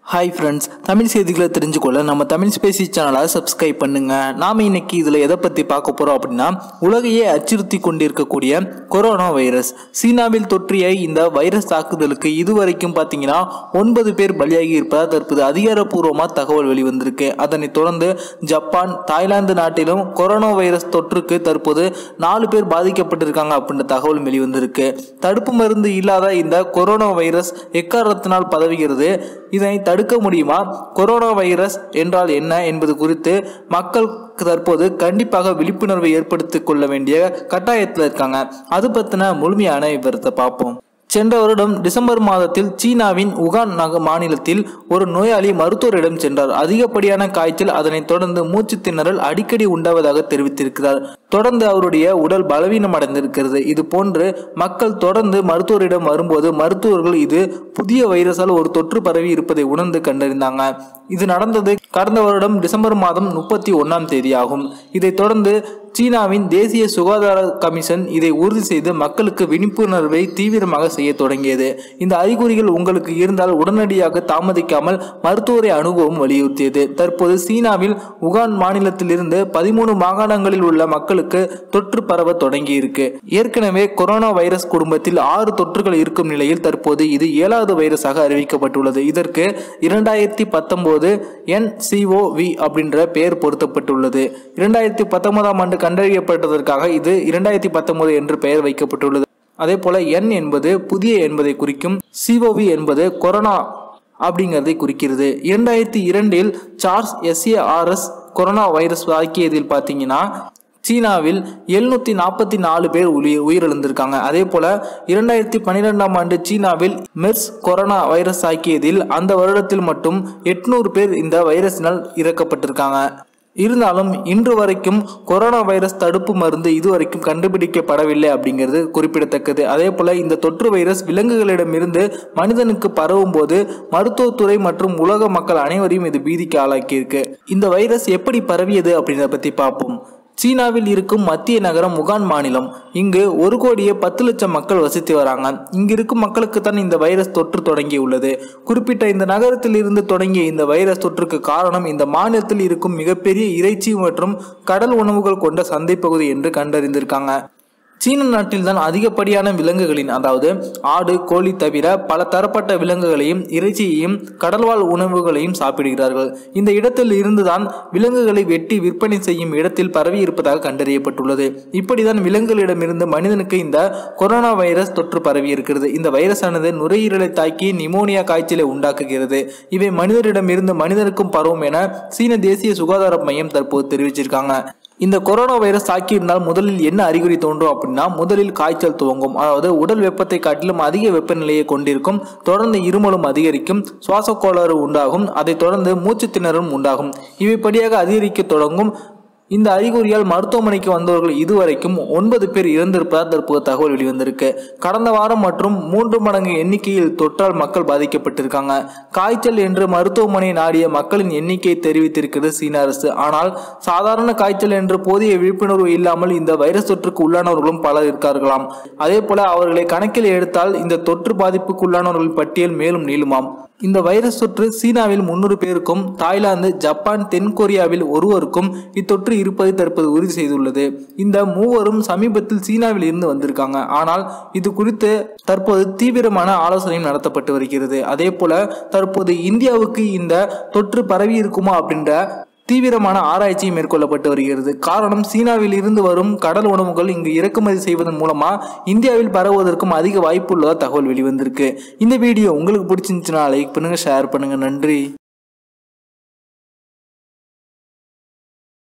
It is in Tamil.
ஹாய் ஃப்ரெண்ட்ஸ் தமிழ் செய்திகளை தெரிஞ்சுக்கொள்ள நம்ம தமிழ் ஸ்பேசி சேனலை சப்ஸ்கிரைப் பண்ணுங்க நாம இன்னைக்கு இதில் எதை பற்றி பார்க்க போகிறோம் அப்படின்னா உலகையே அச்சுறுத்தி கொண்டிருக்கக்கூடிய கொரோனா வைரஸ் சீனாவில் தொற்றிய இந்த வைரஸ் தாக்குதலுக்கு இதுவரைக்கும் பார்த்தீங்கன்னா ஒன்பது பேர் பலியாகி இருப்பதாக தற்போது அதிகாரப்பூர்வமாக தகவல் வெளிவந்திருக்கு அதனைத் தொடர்ந்து ஜப்பான் தாய்லாந்து நாட்டிலும் கொரோனா வைரஸ் தொற்றுக்கு தற்போது நாலு பேர் பாதிக்கப்பட்டிருக்காங்க அப்படின்ற தகவல் வெளிவந்திருக்கு தடுப்பு மருந்து இல்லாத இந்த கொரோனா வைரஸ் எக்காரணத்தினால் பதவுகிறது இதனை தடுக்க முடியுமா கொரோனா வைரஸ் என்றால் என்ன என்பது குறித்து மக்கள் தற்போது கண்டிப்பாக விழிப்புணர்வை ஏற்படுத்திக் கொள்ள வேண்டிய கட்டாயத்தில் இருக்காங்க அது பற்றின முழுமையான விவரத்தை பார்ப்போம் சென்ற வருடம் டிசம்பர் மாதத்தில் சீனாவின் உகான் நக மாநிலத்தில் ஒரு நோயாளி மருத்துவரிடம் சென்றார் அதிகப்படியான காய்ச்சல் அதனைத் தொடர்ந்து மூச்சு திணறல் அடிக்கடி உண்டாவதாக தெரிவித்திருக்கிறார் தொடர்ந்து அவருடைய உடல் பலவீனம் அடைந்திருக்கிறது இது போன்று மக்கள் தொடர்ந்து மருத்துவரிடம் வரும்போது மருத்துவர்கள் இது புதிய வைரஸால் ஒரு தொற்று பரவி இருப்பதை உணர்ந்து கண்டறிந்தாங்க இது நடந்தது கடந்த வருடம் டிசம்பர் மாதம் முப்பத்தி ஒன்னாம் தேதி ஆகும் இதைத் தொடர்ந்து சீனாவின் தேசிய சுகாதார கமிஷன் இதை உறுதி செய்து மக்களுக்கு விழிப்புணர்வை தீவிரமாக செய்ய தொடங்கியது இந்த அறிகுறிகள் உங்களுக்கு இருந்தால் உடனடியாக தாமதிக்காமல் மருத்துவரை அணுகவும் வலியுறுத்தியது தற்போது சீனாவில் உகான் மாநிலத்திலிருந்து பதிமூணு மாகாணங்களில் உள்ள மக்களுக்கு தொற்று பரவ தொடங்கி இருக்கு ஏற்கனவே கொரோனா வைரஸ் குடும்பத்தில் ஆறு தொற்றுகள் இருக்கும் நிலையில் தற்போது இது ஏழாவது வைரஸாக அறிவிக்கப்பட்டுள்ளது இதற்கு இரண்டாயிரத்தி பத்தொன்பது என்சிஓவி அப்படின்ற பெயர் பொருத்தப்பட்டுள்ளது இரண்டாயிரத்தி பத்தொன்பதாம் ஆண்டு கண்டறியப்பட்டதற்காக இது இரண்டாயிரத்தி பத்தொன்பது என்று பெயர் வைக்கப்பட்டுள்ளது அதே போல என் என்பது புதிய என்பதை குறிக்கும் சிஓவி என்பது கொரோனா அப்படிங்கிறதை குறிக்கிறது இரண்டாயிரத்தி இரண்டில் சார்ஸ் எஸ்ஏஆர்எஸ் கொரோனா வைரஸ் தாக்கியதில் பார்த்தீங்கன்னா சீனாவில் எழுநூத்தி நாற்பத்தி நாலு பேர் உயிர் உயிரிழந்திருக்காங்க அதே போல இரண்டாயிரத்தி பன்னிரெண்டாம் ஆண்டு சீனாவில் மெர்ஸ் கொரோனா வைரஸ் தாக்கியதில் அந்த வருடத்தில் மட்டும் எட்நூறு பேர் இந்த வைரஸினால் இறக்கப்பட்டிருக்காங்க இருந்தாலும் இன்று வரைக்கும் கொரோனா வைரஸ் தடுப்பு மருந்து இதுவரைக்கும் கண்டுபிடிக்கப்படவில்லை அப்படிங்கிறது குறிப்பிடத்தக்கது அதே போல இந்த தொற்று வைரஸ் விலங்குகளிடமிருந்து மனிதனுக்கு பரவும் போது மருத்துவத்துறை மற்றும் உலக மக்கள் அனைவரையும் இது பீதிக்கு ஆளாக்கியிருக்கு இந்த வைரஸ் எப்படி பரவியது அப்படின்றத பத்தி பார்ப்போம் சீனாவில் இருக்கும் மத்திய நகரம் உகான் மாநிலம் இங்கு ஒரு கோடியே பத்து லட்சம் மக்கள் வசித்து வராங்க இங்கு இருக்கும் மக்களுக்கு தான் இந்த வைரஸ் தொற்று தொடங்கி உள்ளது குறிப்பிட்ட இந்த நகரத்தில் இருந்து தொடங்கிய இந்த வைரஸ் தொற்றுக்கு காரணம் இந்த மாநிலத்தில் இருக்கும் மிகப்பெரிய இறைச்சி மற்றும் கடல் உணவுகள் கொண்ட சந்தை பகுதி என்று கண்டறிந்திருக்காங்க சீன நாட்டில் தான் அதிகப்படியான விலங்குகளின் அதாவது ஆடு கோழி தவிர பல தரப்பட்ட விலங்குகளையும் இறைச்சியையும் கடல்வாழ் உணவுகளையும் சாப்பிடுகிறார்கள் இந்த இடத்தில் இருந்துதான் விலங்குகளை வெட்டி விற்பனை செய்யும் இடத்தில் பரவி இருப்பதாக கண்டறியப்பட்டுள்ளது இப்படிதான் விலங்குகளிடமிருந்து மனிதனுக்கு இந்த கொரோனா வைரஸ் தொற்று பரவி இருக்கிறது இந்த வைரஸானது நுரையீரலை தாக்கி நிமோனியா காய்ச்சலை உண்டாக்குகிறது இவை மனிதரிடமிருந்து மனிதனுக்கும் பரவும் என சீன தேசிய சுகாதார மையம் தற்போது தெரிவிச்சிருக்காங்க இந்த கொரோனா வைரஸ் தாக்கியிருந்தால் முதலில் என்ன அறிகுறி தோன்றும் அப்படின்னா முதலில் காய்ச்சல் துவங்கும் அதாவது உடல் வெப்பத்தை காட்டிலும் அதிக வெப்பநிலையை கொண்டிருக்கும் தொடர்ந்து இருமலும் அதிகரிக்கும் சுவாச கோளாறு உண்டாகும் அதைத் தொடர்ந்து மூச்சு திணறலும் உண்டாகும் இவைப்படியாக அதிகரிக்க தொடங்கும் இந்த அறிகுறியால் மருத்துவமனைக்கு வந்தவர்கள் இதுவரைக்கும் ஒன்பது பேர் இறந்திருப்பதாக தற்போது தகவல் வெளிவந்திருக்கு கடந்த வாரம் மற்றும் மூன்று மடங்கு எண்ணிக்கையில் தொற்றால் மக்கள் பாதிக்கப்பட்டிருக்காங்க காய்ச்சல் என்று மருத்துவமனை நாடிய மக்களின் எண்ணிக்கையை தெரிவித்திருக்கிறது சீன அரசு ஆனால் சாதாரண காய்ச்சல் என்று போதிய விழிப்புணர்வு இல்லாமல் இந்த வைரஸ் தொற்றுக்கு உள்ளானவர்களும் பலர் இருக்கார்களாம் அதே போல அவர்களை கணக்கில் எடுத்தால் இந்த தொற்று பாதிப்புக்கு உள்ளானவர்கள் பட்டியல் மேலும் நீளுமாம் இந்த வைரஸ் தொற்று சீனாவில் முன்னூறு பேருக்கும் தாய்லாந்து ஜப்பான் தென்கொரியாவில் ஒருவருக்கும் இத்தொற்று இருப்பதை தற்போது உறுதி செய்துள்ளது இந்த மூவரும் சமீபத்தில் சீனாவில் இருந்து வந்திருக்காங்க ஆனால் இது குறித்து தற்போது தீவிரமான ஆலோசனையும் நடத்தப்பட்டு வருகிறது அதே போல தற்போது இந்தியாவுக்கு இந்த தொற்று பரவி இருக்குமா அப்படின்ற தீவிரமான ஆராய்ச்சி மேற்கொள்ளப்பட்டு வருகிறது காரணம் சீனாவில் இருந்து வரும் கடல் உணவுகள் இங்கு இறக்குமதி செய்வதன் மூலமா இந்தியாவில் பரவுவதற்கும் அதிக வாய்ப்பு உள்ளதா தகவல் வெளிவந்திருக்கு இந்த வீடியோ உங்களுக்கு பிடிச்சிருந்துச்சுன்னா லைக் பண்ணுங்க ஷேர் பண்ணுங்க நன்றி